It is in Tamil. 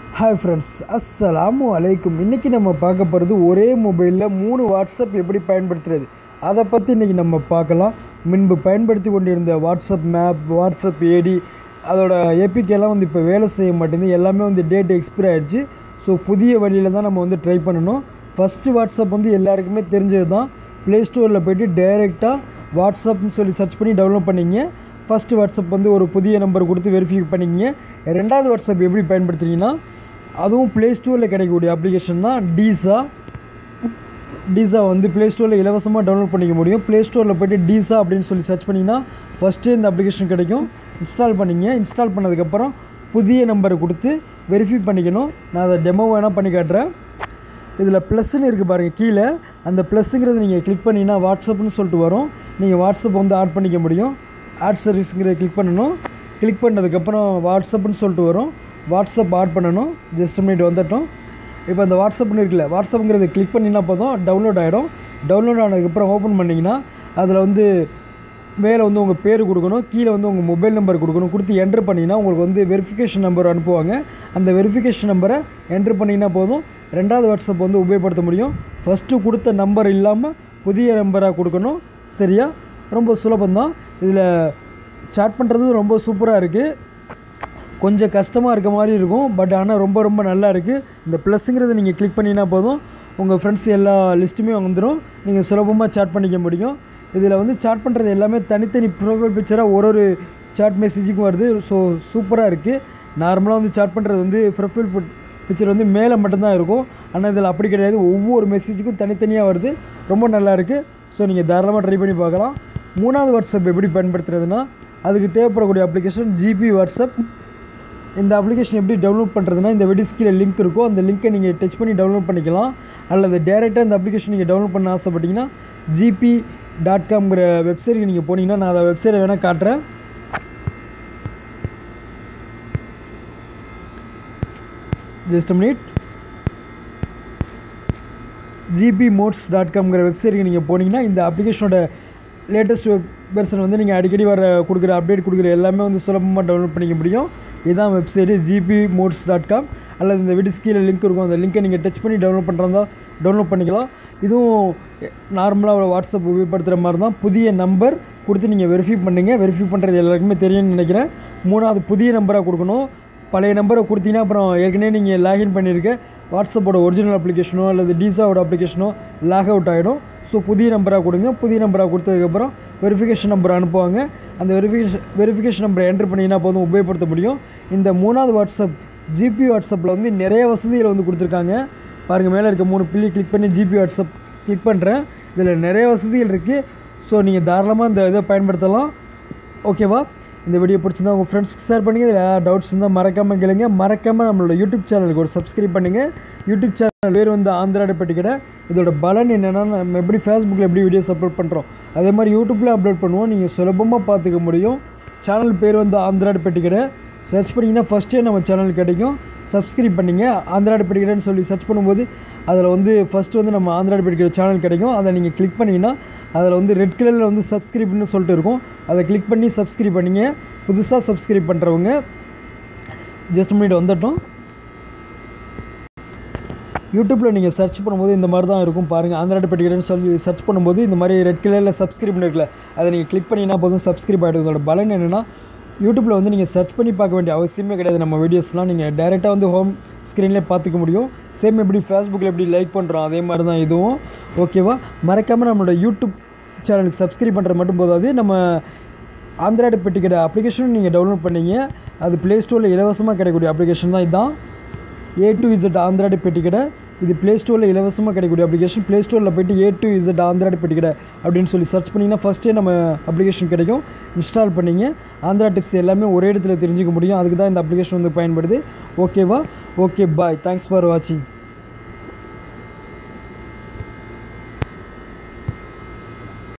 ஹாய் ஃப்ரெண்ட்ஸ் அஸ்ஸலாமு அலைக்கும் இன்றைக்கி நம்ம பார்க்க போகிறது ஒரே மொபைலில் மூணு வாட்ஸ்அப் எப்படி பயன்படுத்துறது அதை பற்றி இன்றைக்கி நம்ம பார்க்கலாம் முன்பு பயன்படுத்தி கொண்டிருந்த வாட்ஸ்அப் மேப் வாட்ஸ்அப் ஏடி அதோட ஏபிகேலாம் வந்து இப்போ வேலை செய்ய மாட்டேங்குது எல்லாமே வந்து டேட் எக்ஸ்பைர் ஆகிடுச்சு ஸோ புதிய வழியில் தான் நம்ம வந்து ட்ரை பண்ணணும் ஃபஸ்ட்டு வாட்ஸ்அப் வந்து எல்லாருக்குமே தெரிஞ்சது தான் ப்ளே ஸ்டோரில் போய்ட்டு டைரெக்டாக வாட்ஸ்அப்னு சொல்லி சர்ச் பண்ணி டவுன்லோட் பண்ணிங்க ஃபஸ்ட்டு வாட்ஸ்அப் வந்து ஒரு புதிய நம்பர் கொடுத்து வெரிஃபை பண்ணிக்கிங்க ரெண்டாவது வாட்ஸ்அப் எப்படி பயன்படுத்துறீங்கன்னா அதுவும் ப்ளே ஸ்டோரில் கிடைக்கக்கூடிய அப்ளிகேஷன் தான் டீசா டீசா வந்து ப்ளே ஸ்டோரில் இலவசமாக டவுன்லோட் பண்ணிக்க முடியும் ப்ளே ஸ்டோரில் போய்ட்டு டீசா அப்படின்னு சொல்லி சர்ச் பண்ணிங்கன்னா ஃபஸ்ட்டே இந்த அப்ளிகேஷன் கிடைக்கும் இன்ஸ்டால் பண்ணிங்க இன்ஸ்டால் பண்ணதுக்கப்புறம் புதிய நம்பரை கொடுத்து வெரிஃபை பண்ணிக்கணும் நான் அதை டெமோ வேணால் பண்ணி காட்டுறேன் இதில் ப்ளஸ்ன்னு இருக்குது பாருங்கள் கீழே அந்த ப்ளஸ்ஸுங்கிறது நீங்கள் கிளிக் பண்ணிங்கன்னா வாட்ஸ்அப்னு சொல்லிட்டு வரும் நீங்கள் வாட்ஸ்அப் வந்து ஆட் பண்ணிக்க முடியும் ஆட் சர்வீஸுங்கிறத கிளிக் பண்ணணும் கிளிக் பண்ணதுக்கப்புறம் வாட்ஸ்அப்னு சொல்லிட்டு வரும் வாட்ஸ்அப் ஆட் பண்ணணும் ஜஸ்ட் மினிட் வந்துட்டோம் இப்போ அந்த வாட்ஸ்அப்னு இருக்குல்ல வாட்ஸ்அப்புங்கிறத கிளிக் பண்ணினா போதும் டவுன்லோட் ஆகிடும் டவுன்லோட் ஆனதுக்கப்புறம் ஓப்பன் பண்ணிங்கன்னா அதில் வந்து மேலே வந்து உங்கள் பேர் கொடுக்கணும் கீழே வந்து உங்கள் மொபைல் நம்பர் கொடுக்கணும் கொடுத்து என்ட்ரு பண்ணிங்கன்னா உங்களுக்கு வந்து வெரிஃபிகேஷன் நம்பர் அனுப்புவாங்க அந்த வெரிஃபிகேஷன் நம்பரை என்ட்ரு பண்ணிங்கன்னா போதும் ரெண்டாவது வாட்ஸ்அப் வந்து உபயோகப்படுத்த முடியும் ஃபஸ்ட்டு கொடுத்த நம்பர் இல்லாமல் புதிய நம்பராக கொடுக்கணும் சரியா ரொம்ப சுலபந்தான் இதில் சாட் பண்ணுறது ரொம்ப சூப்பராக இருக்குது கொஞ்சம் கஷ்டமாக இருக்க மாதிரி இருக்கும் பட் ஆனால் ரொம்ப ரொம்ப நல்லா இருக்குது இந்த ப்ளஸ்ஸுங்கிறத நீங்கள் கிளிக் பண்ணினா போதும் உங்கள் ஃப்ரெண்ட்ஸ் எல்லா லிஸ்ட்டுமே வந்துடும் நீங்கள் சுலபமாக சாட் பண்ணிக்க முடியும் இதில் வந்து சாட் பண்ணுறது எல்லாமே தனித்தனி ப்ரொஃபைல் பிக்சராக ஒரு ஒரு சாட் மெசேஜுக்கும் வருது ஸோ சூப்பராக இருக்குது நார்மலாக வந்து சாட் பண்ணுறது வந்து ப்ரொஃபைல் பிக்சர் வந்து மேலே மட்டும்தான் இருக்கும் ஆனால் இதில் அப்படி கிடையாது ஒவ்வொரு மெசேஜுக்கும் தனித்தனியாக வருது ரொம்ப நல்லா இருக்குது ஸோ நீங்கள் தாராளமாக ட்ரை பண்ணி பார்க்கலாம் மூணாவது வாட்ஸ்அப் எப்படி பயன்படுத்துறதுனா அதுக்கு தேவைப்படக்கூடிய அப்ளிகேஷன் ஜிபி வாட்ஸ்அப் இந்த அப்ளிகேஷன் எப்படி டவுன்லோட் பண்ணுறதுனா இந்த வெடி கீழே லிங்க் இருக்கும் அந்த லிங்க்கை நீங்கள் டச் பண்ணி டவுன்லோட் பண்ணிக்கலாம் அல்லது டேரெக்டாக இந்த அப்ளிகேஷன் நீங்கள் டவுன்லோட் பண்ண ஆசைப்பட்டீங்கன்னா ஜிபி டாட் காம்ங்கிற வெப்சைட்டுக்கு நீங்கள் போனீங்கன்னா நான் அதை வெப்சைட்டை வேணால் காட்டுறேன் just minute GB mods dot காம்ங்கிற வெப்சைட்டுக்கு நீங்கள் போனீங்கன்னா இந்த அப்ளிகேஷனோட லேட்டஸ்ட் வெர்ஷன் வந்து நீங்கள் அடிக்கடி வர கொடுக்குற அப்டேட் கொடுக்குற எல்லாமே வந்து சுலபமாக டவுன்லோட் பண்ணிக்க முடியும் இதுதான் website GB mods dot com அல்லது இந்த வீடியோ கீழே லிங்க் இருக்கும் அந்த லிங்க்கை நீங்கள் டச் பண்ணி டவுன்லோட் பண்ணுறதா டவுன்லோட் பண்ணிக்கலாம் இதுவும் நார்மலாக வாட்ஸ்அப் உபயோகப்படுத்துகிற மாதிரி தான் புதிய நம்பர் கொடுத்து நீங்கள் வெரிஃபை பண்ணுங்கள் வெரிஃபை பண்ணுறது எல்லாருக்குமே தெரியும்னு நினைக்கிறேன் மூணாவது புதிய நம்பராக கொடுக்கணும் பழைய நம்பரை கொடுத்தீங்கன்னா அப்புறம் ஏற்கனவே நீங்கள் லாகின் பண்ணியிருக்க வாட்ஸ்அப்போட ஒரிஜினல் அப்ளிகேஷனோ அல்லது டீசாவோட அப்ளிகேஷனோ லாக் அவுட் ஆகிடும் ஸோ புதிய நம்பராக கொடுங்க புதிய நம்பராக கொடுத்ததுக்கப்புறம் வெரிஃபிகேஷன் நம்பர் அனுப்புவாங்க அந்த வெரிஃபிகேஷன் வெரிஃபிகேஷன் நம்பரை என்ட்ரு பண்ணிங்கன்னா போதும் உபயோகப்படுத்த முடியும் இந்த மூணாவது வாட்ஸ்அப் ஜிபி வாட்ஸ்அப்பில் வந்து நிறைய வசதிகள் வந்து கொடுத்துருக்காங்க பாருங்கள் மேலே இருக்க மூணு பிள்ளை கிளிக் பண்ணி ஜிபி வாட்ஸ்அப் கிளிக் பண்ணுறேன் இதில் நிறைய வசதிகள் இருக்குது ஸோ நீங்கள் தாராளமாக இந்த இதை பயன்படுத்தலாம் ஓகேவா இந்த வீடியோ பிடிச்சிருந்தா உங்கள் ஃப்ரெண்ட்ஸ்க்கு ஷேர் பண்ணுங்கள் இதில் ஏதாவது டவுட்ஸ் இருந்தால் மறக்காமல் கேளுங்க மறக்காமல் நம்மளோட யூடியூப் சேனலுக்கு ஒரு சப்ஸ்கிரைப் பண்ணுங்கள் யூடியூப் சேனல் பேர் வந்து ஆந்திராட பெட்டிக்கடை இதோட பலன் என்னென்னா நம்ம எப்படி ஃபேஸ்புக்கில் எப்படி வீடியோஸ் அப்லோட் பண்ணுறோம் அதே மாதிரி யூடியூப்பில் அப்லோட் பண்ணுவோம் நீங்கள் சுலபமாக பார்த்துக்க முடியும் சேனல் பேர் வந்து ஆந்திராட பெட்டிக்கடை சர்ச் பண்ணிங்கன்னா ஃபஸ்ட்டே நம்ம சேனல் கிடைக்கும் சப்ஸ்கிரைப் பண்ணிங்க ஆந்திராட பெட்டிக்கடைன்னு சொல்லி சர்ச் பண்ணும்போது அதில் வந்து ஃபஸ்ட்டு வந்து நம்ம ஆந்திராட பெட்டிக்கடை சேனல் கிடைக்கும் அதை நீங்கள் கிளிக் பண்ணிங்கன்னா அதில் வந்து ரெட் கலரில் வந்து சப்ஸ்கிரைப்னு சொல்லிட்டு இருக்கும் அதை கிளிக் பண்ணி சப்ஸ்கிரைப் பண்ணிங்க புதுசாக சப்ஸ்கிரைப் பண்ணுறவங்க ஜஸ்ட் மினிட் வந்துட்டோம் யூடியூப்பில் நீங்கள் சர்ச் பண்ணும்போது இந்த மாதிரி தான் இருக்கும் பாருங்கள் ஆந்திராட்டு பெட்டிக்கடைன்னு சொல்லி சர்ச் பண்ணும்போது இந்த மாதிரி ரெட் கலரில் சப்ஸ்கிரைப் இருக்குல்ல அதை நீங்கள் கிளிக் பண்ணிங்கன்னா போதும் சப்ஸ்கிரைப் ஆகிடும் இதோட பலன் என்னென்னா யூடியூப்பில் வந்து நீங்கள் சர்ச் பண்ணி பார்க்க வேண்டிய அவசியமே கிடையாது நம்ம வீடியோஸ்லாம் நீங்கள் டேரெக்டாக வந்து ஹோம் ஸ்க்ரீன்லேயே பார்த்துக்க முடியும் சேம் எப்படி ஃபேஸ்புக்கில் எப்படி லைக் பண்ணுறோம் அதே மாதிரி தான் இதுவும் ஓகேவா மறக்காமல் நம்மளோட யூடியூப் சேனலுக்கு சப்ஸ்கிரைப் பண்ணுறது மட்டும் போதாது நம்ம ஆந்திராய்டு பெட்டிக்கடை அப்ளிகேஷனும் நீங்கள் டவுன்லோட் பண்ணீங்க அது ப்ளே ஸ்டோரில் இலவசமாக கிடைக்கக்கூடிய அப்ளிகேஷன் தான் இதுதான் ஏ டு இசட் ஆந்திராய்டு பெட்டிக்கடை இது ப்ளே ஸ்டோரில் இலவசமாக கிடைக்கக்கூடிய அப்ளிகேஷன் ப்ளே ஸ்டோரில் போய்ட்டு ஏ டு இசட் ஆந்திராய்டு பெட்டிக்கடை அப்படின்னு சொல்லி சர்ச் பண்ணிங்கன்னா ஃபஸ்ட்டே நம்ம அப்ளிகேஷன் கிடைக்கும் இன்ஸ்டால் பண்ணிங்க ஆந்திரா டிப்ஸ் எல்லாமே ஒரே இடத்துல தெரிஞ்சுக்க முடியும் அதுக்கு தான் இந்த அப்ளிகேஷன் வந்து பயன்படுது ஓகேவா ஓகே பாய் தேங்க்ஸ் ஃபார் வாட்சிங்